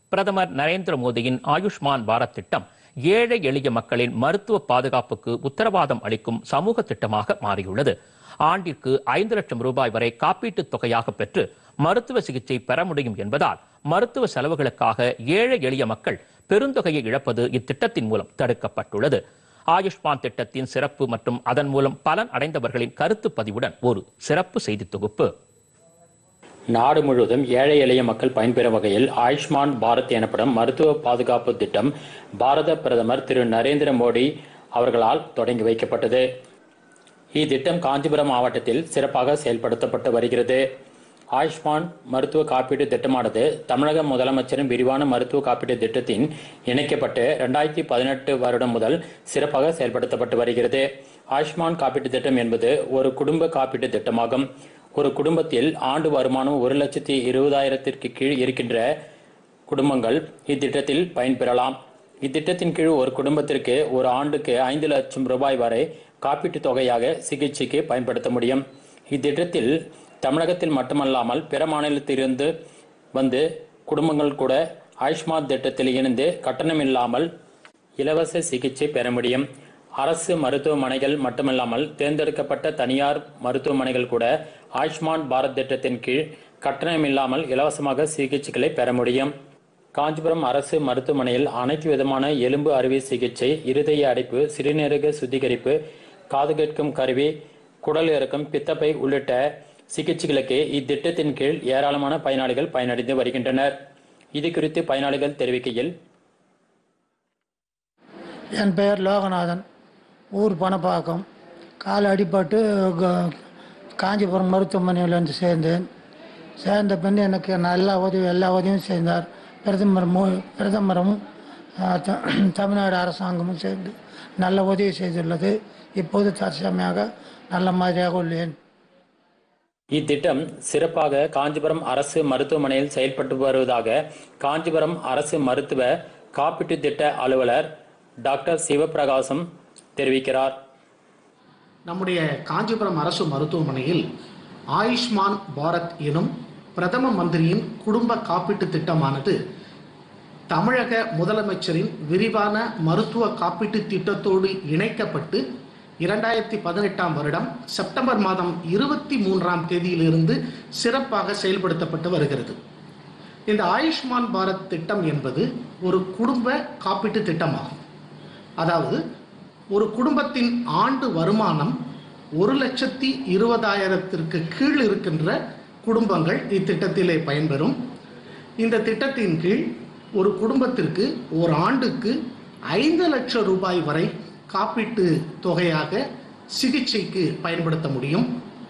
பிரதமர் நரேந்திர மோடியின் ஆயுஷ்மான் பாரத் திட்டம் ஏழை எளிய மக்களின் மருத்துவ பாதுகாப்புக்கு உத்தரவாதம் அளிக்கும் சமூக திட்டமாக மாறியுள்ளது ஆண்டிற்கு ஐந்து லட்சம் ரூபாய் வரை காப்பீட்டுத் தொகையாக பெற்று மருத்துவ சிகிச்சை பெற முடியும் என்பதால் மருத்துவ செலவுகளுக்காக ஏழை எளிய மக்கள் பெருந்தொகையை இழப்பது இத்திட்டத்தின் மூலம் தடுக்கப்பட்டுள்ளது ஆயுஷ்மான் திட்டத்தின் சிறப்பு மற்றும் அதன் மூலம் பலன் அடைந்தவர்களின் கருத்து பதிவுடன் ஒரு சிறப்பு செய்தி தொகுப்பு நாடு முழுவதும் ஏழை எளிய மக்கள் பயன்பெறும் வகையில் ஆயுஷ்மான் பாரத் எனப்படும் மருத்துவ பாதுகாப்பு திட்டம் பாரத பிரதமர் திரு நரேந்திர மோடி அவர்களால் தொடங்கி வைக்கப்பட்டது இத்திட்டம் காஞ்சிபுரம் மாவட்டத்தில் சிறப்பாக செயல்படுத்தப்பட்டு வருகிறது ஆயுஷ்மான் மருத்துவ காப்பீட்டு திட்டமானது தமிழக முதலமைச்சரின் விரிவான மருத்துவ காப்பீட்டு திட்டத்தின் இணைக்கப்பட்டு இரண்டாயிரத்தி பதினெட்டு வருடம் முதல் சிறப்பாக செயல்படுத்தப்பட்டு வருகிறது ஆயுஷ்மான் காப்பீட்டு திட்டம் என்பது ஒரு குடும்ப காப்பீட்டு திட்டமாகும் ஒரு குடும்பத்தில் ஆண்டு வருமானம் ஒரு லட்சத்தி இருபதாயிரத்திற்கு கீழ் இருக்கின்ற குடும்பங்கள் இத்திட்டத்தில் பயன்பெறலாம் இத்திட்டத்தின் கீழ் ஒரு குடும்பத்திற்கு ஒரு ஆண்டுக்கு ஐந்து லட்சம் ரூபாய் வரை காப்பீட்டுத் தொகையாக சிகிச்சைக்கு பயன்படுத்த முடியும் இத்திட்டத்தில் தமிழகத்தில் மட்டுமல்லாமல் பிற மாநிலத்திலிருந்து வந்து குடும்பங்கள் கூட ஆயுஷ்மான் திட்டத்தில் இணைந்து கட்டணமில்லாமல் இலவச சிகிச்சை பெற முடியும் அரசு மருத்துவமனைகள் மட்டுமல்லாமல் தேர்ந்தெடுக்கப்பட்ட தனியார் மருத்துவமனைகள் கூட ஆயுஷ்மான் பாரத் திட்டத்தின் கீழ் கட்டணமில்லாமல் இலவசமாக சிகிச்சைகளை பெற முடியும் காஞ்சிபுரம் அரசு மருத்துவமனையில் அனைத்து விதமான எலும்பு அறுவை சிகிச்சை இருதய அடைப்பு சிறுநீரக சுத்திகரிப்பு காது கேட்கும் கருவி குடல் இறக்கம் பித்தப்பை உள்ளிட்ட சிகிச்சைகளுக்கு இத்திட்டத்தின் கீழ் ஏராளமான பயனாளிகள் பயனடைந்து வருகின்றனர் இது குறித்து பயனாளிகள் தெரிவிக்கையில் என் பெயர் லோகநாதன் ஊர் பணப்பாக்கம் கால் அடிபட்டு க- காஞ்சிபுரம் மருத்துவமனையில் வந்து சேர்ந்தேன் சேர்ந்த பின் எனக்கு நல்ல உதவி எல்லா உதவியும் செய்தார் பிரதமர் மோ பிரதமரும் ஆ, த- தமிழ்நாடு அரசாங்கமும் சேர்ந்து நல்ல உதவி செய்துள்ளது இப்போது தற்சமயாக நல்ல மாதிரியாக உள்ளேன் இத்திட்டம் சிறப்பாக காஞ்சிபுரம் அரசு மருத்துவமனையில் செயல்பட்டு வருவதாக காஞ்சிபுரம் அரசு மருத்துவ காப்பீட்டு திட்ட அலுவலர் டாக்டர் சிவபிரகாசம் தெரிவிக்கிறார் நம்முடைய காஞ்சிபுரம் அரசு மருத்துவமனையில் ஆயுஷ்மான் பாரத் எனும் பிரதம மந்திரியின் குடும்ப காப்பீட்டு திட்டமானது தமிழக முதலமைச்சரின் விரிவான மருத்துவ காப்பீட்டு திட்டத்தோடு இணைக்கப்பட்டு இரண்டாயிரத்தி பதினெட்டாம் வருடம் செப்டம்பர் மாதம் இருபத்தி மூன்றாம் தேதியிலிருந்து சிறப்பாக செயல்படுத்தப்பட்டு வருகிறது இந்த ஆயுஷ்மான் பாரத் திட்டம் என்பது ஒரு குடும்ப காப்பீட்டு திட்டமாகும் அதாவது ஒரு குடும்பத்தின் ஆண்டு வருமானம் ஒரு லட்சத்தி இருபதாயிரத்திற்கு கீழ் இருக்கின்ற குடும்பங்கள் இத்திட்டத்திலே பயன்பெறும் இந்த திட்டத்தின் கீழ் ஒரு குடும்பத்திற்கு ஒரு ஆண்டுக்கு ஐந்து லட்சம் ரூபாய் வரை காப்பீட்டு தொகையாக சிகிச்சைக்கு பயன்படுத்த முடியும்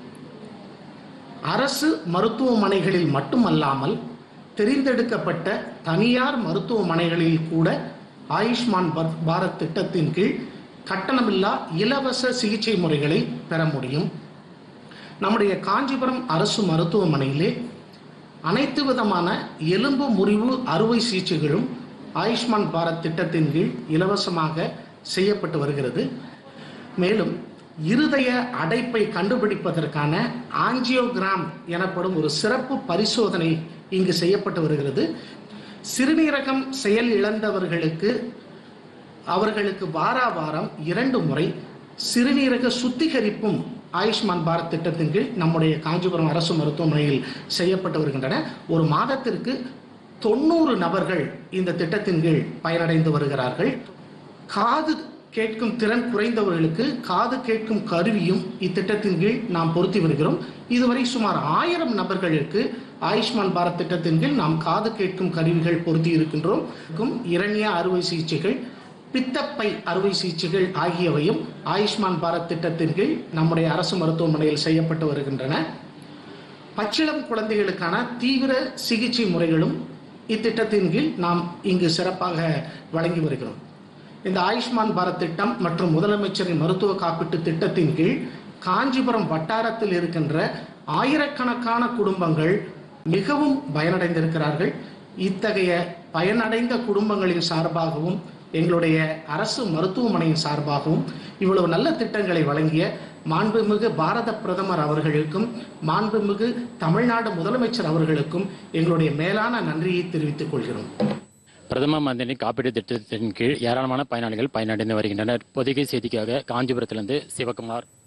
அரசு மருத்துவமனைகளில் மட்டுமல்லாமல் தெரிந்தெடுக்கப்பட்ட தனியார் மருத்துவமனைகளில் கூட ஆயுஷ்மான் பர்- பாரத் திட்டத்தின் கீழ் கட்டணமில்லா இலவச சிகிச்சை முறைகளை பெற முடியும் நம்முடைய காஞ்சிபுரம் அரசு மருத்துவமனையிலே அனைத்து விதமான எலும்பு முறிவு அறுவை சிகிச்சைகளும் ஆயுஷ்மான் பாரத் திட்டத்தின் கீழ் இலவசமாக செய்யப்பட்டு வருகிறது மேலும் இருதய அடைப்பை கண்டுபிடிப்பதற்கான ஆஞ்சியோகிராம் எனப்படும் ஒரு சிறப்பு பரிசோதனை இங்கு செய்யப்பட்டு வருகிறது சிறுநீரகம் செயல் இழந்தவர்களுக்கு அவர்களுக்கு வாரா வாரம் இரண்டு முறை சிறுநீரக சுத்திகரிப்பும் ஆயுஷ்மான் பாரத் திட்டத்தின் கீழ் நம்முடைய காஞ்சிபுரம் அரசு மருத்துவமனையில் செய்யப்பட்டு வருகின்றன ஒரு மாதத்திற்கு தொண்ணூறு நபர்கள் இந்த திட்டத்தின் கீழ் பயனடைந்து வருகிறார்கள் காது கேட்கும் திறன் குறைந்தவர்களுக்கு காது கேட்கும் கருவியும் இத்திட்டத்தின் கீழ் நாம் பொருத்தி வருகிறோம் இதுவரை சுமார் ஆயிரம் நபர்களுக்கு ஆயுஷ்மான் பாரத் திட்டத்தின் கீழ் நாம் காது கேட்கும் கருவிகள் பொருத்தி இருக்கின்றோம் க்கும் இரண்ய அறுவை சிகிச்சைகள் பித்தப்பை அறுவை சிகிச்சைகள் ஆகியவையும் ஆயுஷ்மான் பாரத் திட்டத்தின் கீழ் நம்முடைய அரசு மருத்துவமனையில் செய்யப்பட்டு வருகின்றன பச்சிளம் குழந்தைகளுக்கான தீவிர சிகிச்சை முறைகளும் இத்திட்டத்தின் கீழ் நாம் இங்கு சிறப்பாக வழங்கி வருகிறோம் இந்த ஆயுஷ்மான் பாரத் திட்டம் மற்றும் முதலமைச்சரின் மருத்துவ காப்பீட்டு திட்டத்தின் கீழ் காஞ்சிபுரம் வட்டாரத்தில் இருக்கின்ற ஆயிரக்கணக்கான குடும்பங்கள் மிகவும் பயனடைந்திருக்கிறார்கள் இத்தகைய பயனடைந்த குடும்பங்களின் சார்பாகவும் எங்களுடைய அரசு மருத்துவமனையின் சார்பாகவும் இவ்வளவு நல்ல திட்டங்களை வழங்கிய மாண்புமிகு பாரத பிரதமர் அவர்களுக்கும் மாண்புமிகு தமிழ்நாடு முதலமைச்சர் அவர்களுக்கும் எங்களுடைய மேலான நன்றியை தெரிவித்துக் கொள்கிறோம் பிரதம மந்திரி காப்பீடு திட்டத்தின் கீழ் ஏராளமான பயனாளிகள் பயனடைந்து வருகின்றனர் பொதிகை செய்திக்காக காஞ்சிபுரத்திலிருந்து சிவகுமார்